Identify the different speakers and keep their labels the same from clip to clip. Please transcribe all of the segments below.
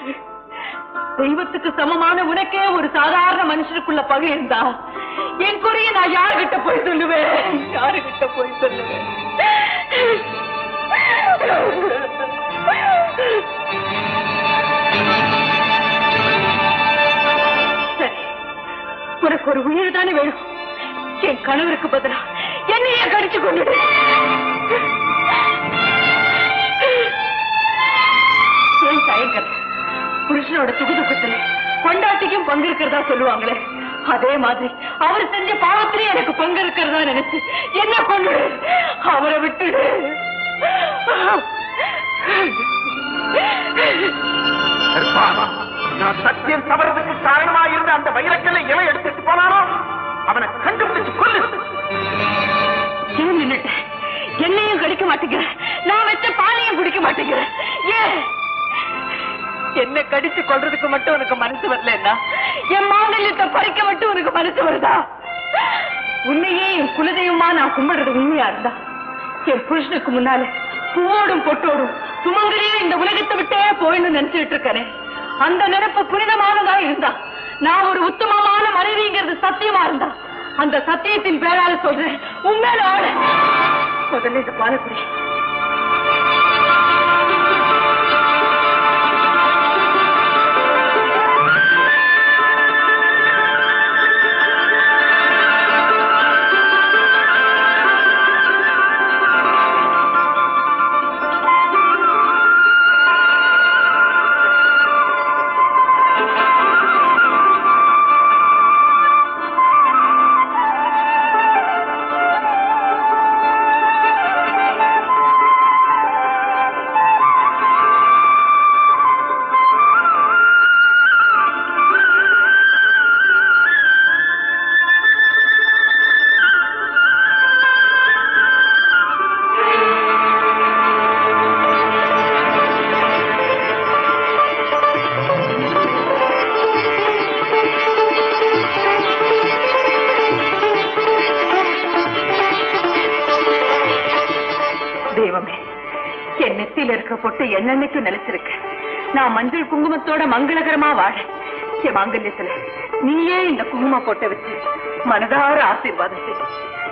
Speaker 1: தெய்வத்துக்கு சமமான உனக்கே ஒரு சாதாரண மனுஷனுக்குள்ள பகை இருந்தா என் குறைய நான் யாருகிட்ட போய் சொல்லுவேன் யாருகிட்ட போய் சொல்லுவேன் சரி உனக்கு ஒரு உயிர் தானே வேணும் என் கணவருக்கு பதிலா என்னையே கடிச்சு கொண்டுடு ஏன் தயங்கல் புருஷனோட சுகுதுக்கத்துல கொண்டாட்டிக்கும் பங்கு இருக்கிறதா சொல்லுவாங்களே அதே மாதிரி அவர் செஞ்ச பாவத்திலே எனக்கு பங்கு இருக்கிறதா நினைச்சு என்ன கொண்டுடு அவரை விட்டுடு
Speaker 2: கர்ப்பானா, நான் சத்தியம் தவறதுக்கு காரணமா இருந்த அந்த வைரக்கல்லை எவன் எடுத்துட்டு போனானோ அவனை கண்டுபிடிச்சு கொல்லு
Speaker 1: ஏன் நின்னுட்ட என்னையும் கடிக்க மாட்டேங்கிற நான் வச்ச பாலையும் குடிக்க மாட்டேங்கிற ஏன் என்ன கடிச்சு கொள்றதுக்கு மட்டும் உனக்கு மனசு வரலன்னா என் மாங்கல்யத்தை பறிக்க மட்டும் உனக்கு மனசு வருதா உன்னையே என் குலதெய்வமா நான் கும்பிடுறது உண்மையா இருந்தா என் புருஷனுக்கு முன்னால பூவோடும் பொட்டோடும் சுமங்கலியே இந்த உலகத்தை விட்டே போயின்னு நினைச்சுட்டு இருக்கனே அந்த நினைப்பு புனிதமானதா இருந்தா நான் ஒரு உத்தமமான மனைவிங்கிறது சத்தியமா இருந்தா அந்த சத்தியத்தின் பேரால சொல்றேன் உண்மையில ஆள முதல்ல இந்த பாலக்குடி தெய்வமே என் நெத்தியில இருக்க பொட்டு என்னன்னைக்கும் நிலைச்சிருக்கு நான் மஞ்சள் குங்குமத்தோட மங்களகரமா வாழ என் மாங்கல்யத்துல நீயே இந்த குங்கும பொட்டை வச்சு மனதார ஆசீர்வாதம் செய்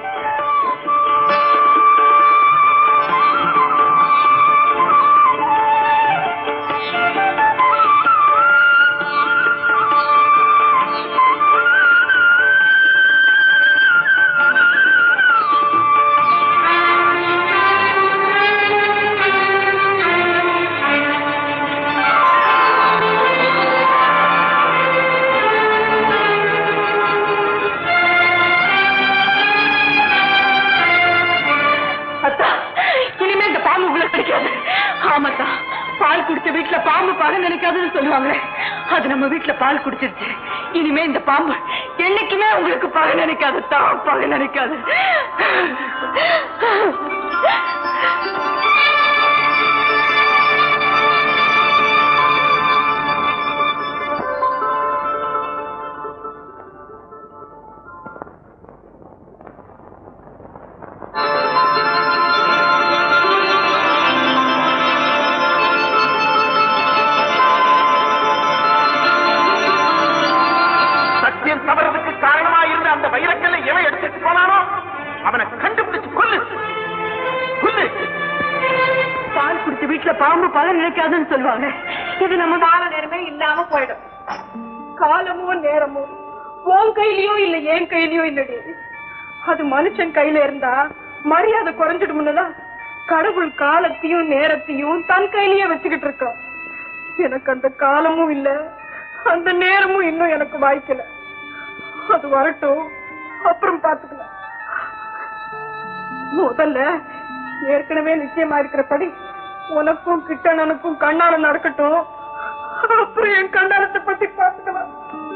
Speaker 1: அத்தா இனிமே இந்த பாம்பு உங்களை கிடைக்காது ஆமாத்தா பால் குடிச்ச வீட்டுல பாம்பு பகை நினைக்காதுன்னு சொல்லுவாங்களே அது நம்ம வீட்டுல பால் குடிச்சிருச்சு இனிமே இந்த பாம்பு என்னைக்குமே உங்களுக்கு பகை நினைக்காதுத்தா பகை நினைக்காது
Speaker 2: சத்தியம் தவறதுக்கு காரணமா இருந்த அந்த வைரக்கல்லை எவன் எடுத்துட்டு போனானோ அவனை கண்டுபிடிச்சு கொல்லு கொல்லு
Speaker 1: பால் குடிச்ச வீட்டுல பாம்பு பகை நினைக்காதுன்னு சொல்லுவாங்க இது நம்ம கால நேரமே இல்லாம போயிடும் காலமோ நேரமோ உன் கையிலயோ இல்ல என் கையிலயோ இல்லடி அது மனுஷன் கையில இருந்தா மரியாதை குறைஞ்சிடும்னுதான் கடவுள் காலத்தையும் நேரத்தையும் தன் கையிலயே வச்சுக்கிட்டு இருக்கான் எனக்கு அந்த காலமும் இல்ல அந்த நேரமும் இன்னும் எனக்கு வாய்க்கல அது வரட்டும் அப்புறம் பாத்துக்கலாம் முதல்ல ஏற்கனவே நிச்சயமா இருக்கிறபடி உனக்கும் கிட்டணனுக்கும் கண்ணால நடக்கட்டும் அப்புறம் என் கண்ணாலத்தை பத்தி பாத்துக்கலாம்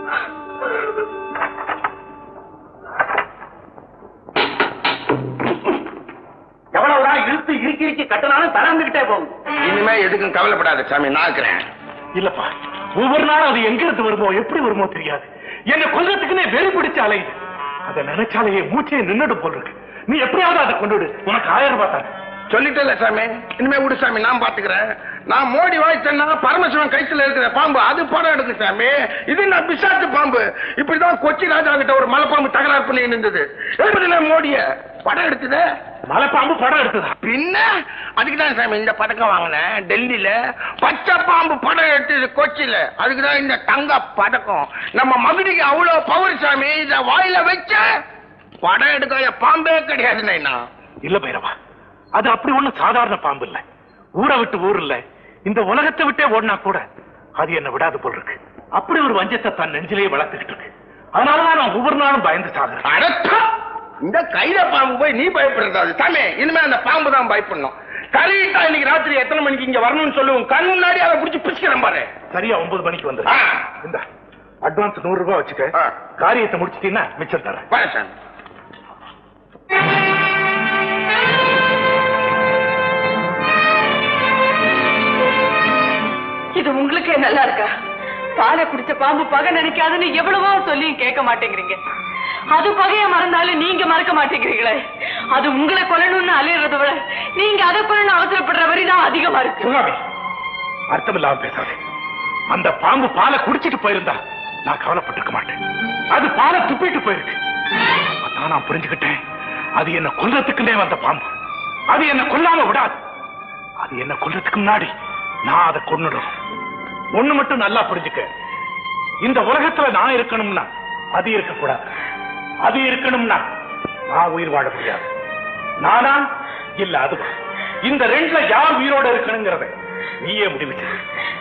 Speaker 2: எவ்வளவுதான் இழுத்து இறுக்கி இறுக்கி கட்டினாலும் தளர்ந்துகிட்டே போகும்
Speaker 3: இனிமே எதுக்கும் கவலைப்படாத சாமி நான் இருக்கிறேன்
Speaker 2: இல்லப்பா ஒவ்வொரு நாளும் அது எங்க இருந்து வருமோ எப்படி வருமோ தெரியாது என்ன கொல்றதுக்குன்னே வெறி பிடிச்ச அலையுது அதை நினைச்சாலேயே மூச்சையே நின்னுடு போல் இருக்கு நீ எப்படியாவது அதை கொண்டு விடு உனக்கு ஆயிரம் ரூபாய் தரேன்
Speaker 3: சொல்லிட்டேல சாமி இனிமே விடு சாமி நான் பாத்துக்கிறேன் நான் மோடி வாய்ச்சேன்னா பரமசிவன் கைத்துல இருக்கிற பாம்பு அது படம் எடுக்கு சாமி இது நான் பிசாத்து பாம்பு இப்படிதான் கொச்சி ராஜா கிட்ட ஒரு மலைப்பாம்பு தகராறு பண்ணி இருந்தது எழுபதுல மோடிய படம் எடுத்தது
Speaker 2: மலைப்பாம்பு படம் எடுத்ததா
Speaker 3: பின்ன அதுக்கு தான் சாமி இந்த பதக்கம் வாங்கினேன் டெல்லியில பச்சை பாம்பு படம் எடுத்தது கொச்சியில அதுக்கு தான் இந்த தங்க பதக்கம் நம்ம மகுடிக்கு அவ்வளவு பவர் சாமி இத வாயில வச்ச படம் எடுக்காத பாம்பே கிடையாது நைனா
Speaker 2: இல்ல பைரவா அது அப்படி ஒண்ணும் சாதாரண பாம்பு இல்ல ஊரை விட்டு ஊர் இல்ல இந்த உலகத்தை விட்டே ஓடினா கூட அது என்ன விடாது போல் இருக்கு அப்படி ஒரு வஞ்சத்தை தன் நெஞ்சிலேயே வளர்த்துக்கிட்டு இருக்கு அதனாலதான் நான் ஒவ்வொரு நாளும் பயந்து சாகுறேன்
Speaker 3: அடத்தா! இந்த கைத பாம்பு போய் நீ பயப்படுறதா சாமி இனிமே அந்த பாம்பு தான் பயப்படணும் கரெக்டா இன்னைக்கு ராத்திரி எத்தனை மணிக்கு இங்க வரணும்னு சொல்லுவோம் கண் முன்னாடி அதை பிடிச்சி பிடிச்சிக்கிறேன் பாரு
Speaker 2: சரியா ஒன்பது மணிக்கு வந்து
Speaker 3: ஆ.
Speaker 2: இந்த அட்வான்ஸ் நூறு ரூபாய் வச்சுக்க
Speaker 3: ஆ.
Speaker 2: காரியத்தை முடிச்சிட்டீங்கன்னா மிச்சம் தரேன்
Speaker 3: பாரு சாமி
Speaker 1: இது உங்களுக்கே நல்லா இருக்கா பாலை குடிச்ச பாம்பு பகை நினைக்காதுன்னு எவ்வளவோ சொல்லியும் கேட்க மாட்டேங்கிறீங்க அது பகைய மறந்தாலும் நீங்க மறக்க மாட்டேங்கிறீங்களே அது உங்களை கொல்லணும்னு அலையிறத விட நீங்க அதை கொல்லணும் அவசரப்படுற வரிதான் அதிகமா இருக்கு
Speaker 2: சுவாமி அர்த்தம் இல்லாம பேசாதே அந்த பாம்பு பாலை குடிச்சிட்டு போயிருந்தா நான் கவலைப்பட்டிருக்க மாட்டேன் அது பாலை துப்பிட்டு போயிருக்கு அதான் நான் புரிஞ்சுக்கிட்டேன் அது என்ன கொல்றதுக்குன்னே வந்த பாம்பு அது என்ன கொல்லாம விடாது அது என்ன கொல்றதுக்கு முன்னாடி நான் அதை கொன்னுடும் ஒண்ணு மட்டும் நல்லா புரிஞ்சுக்க இந்த உலகத்துல நான் இருக்கணும்னா அது இருக்கக்கூடாது அது இருக்கணும்னா நான் உயிர் வாழ முடியாது நானா இல்ல அதுவா இந்த ரெண்டுல யார் உயிரோட இருக்கணுங்கிறத நீயே முடிவு செய்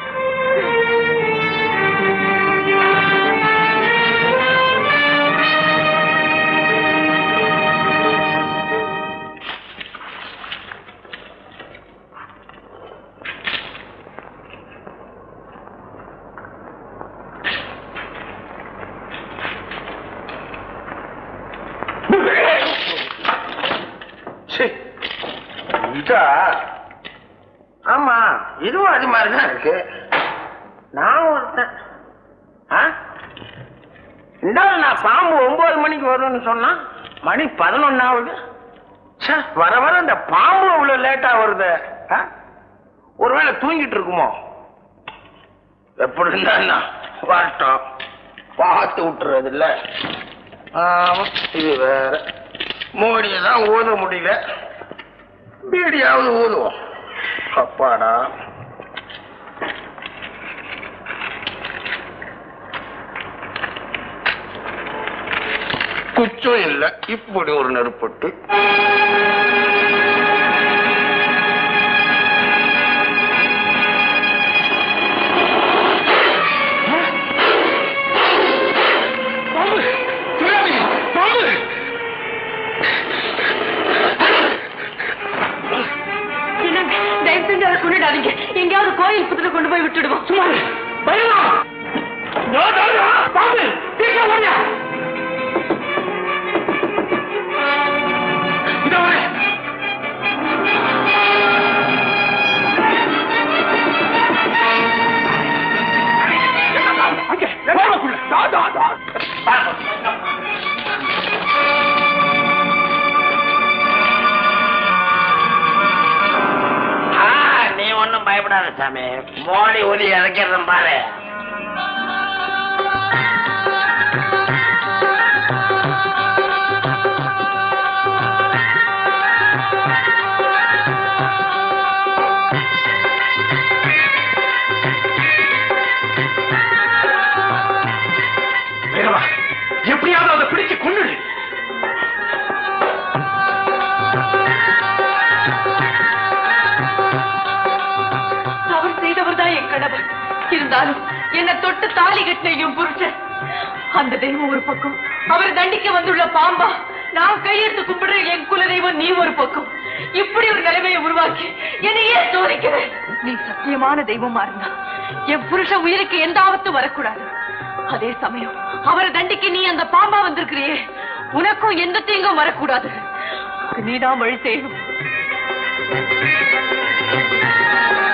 Speaker 3: சீ. இதா ஆமா இதுவும் அது மாதிரிதான் இருக்கு நான் ஒருத்தன் ஆ? இந்த ஆள் நான் பாம்பு ஒன்பது மணிக்கு வரும்னு சொன்னா மணி பதினொன்னாவது ச்சே, வர வர இந்த பாம்பு இவ்வளவு லேட்டா வருது ஆ? ஒருவேளை தூங்கிட்டு இருக்குமோ எப்படி இருந்தா என்ன? வரட்டும் பார்த்து விட்டுறது இல்ல ஆமா, இது வேற மோடியெல்லாம் ஊத முடியல பீடியாவது ஊதுவோம் அப்பாடா குச்சம் இல்ல இப்படி ஒரு நெருப்பட்டு
Speaker 2: பாம்பு சுனாமி பாம்பு
Speaker 1: என்னங்க தயவு செஞ்சு அதை கொண்டுடாதீங்க எங்கேயாவது கோயில் புத்துல கொண்டு போய் விட்டுடுவோம் சும்மா இரு.
Speaker 2: பயமா பாம்பு சீக்கிரம் ஓடியா இதோ வரேன். அங்கே, போகக்குள்ள. தா, தா, தா.
Speaker 3: நீ ஒண்ணும் பயப்படாத சாமி மோடி ஒலி இறக்கிறதும் பாரு
Speaker 2: வேறவா எப்படியாவது அதை பிடிச்சு கொண்டுடு
Speaker 1: தவறு செய்தவர் தான் என் கணவர் இருந்தாலும் என்னை தொட்டு தாலி கட்டின என் புருஷன் அந்த தெய்வம் ஒரு பக்கம் அவர் தண்டிக்க வந்துள்ள பாம்பா நான் கையெடுத்து கும்பிடுற என் குலதெய்வம் நீ ஒரு பக்கம் இப்படி ஒரு நிலைமையை உருவாக்கி என்னையே சோதிக்கிற நீ சத்தியமான தெய்வமா இருந்தா என் புருஷன் உயிருக்கு எந்த ஆபத்தும் வரக்கூடாது அதே சமயம் அவரை தண்டிக்க நீ அந்த பாம்பா வந்திருக்கிறியே உனக்கும் எந்த தீங்கும் வரக்கூடாது நீதான் வழி செய்யணும்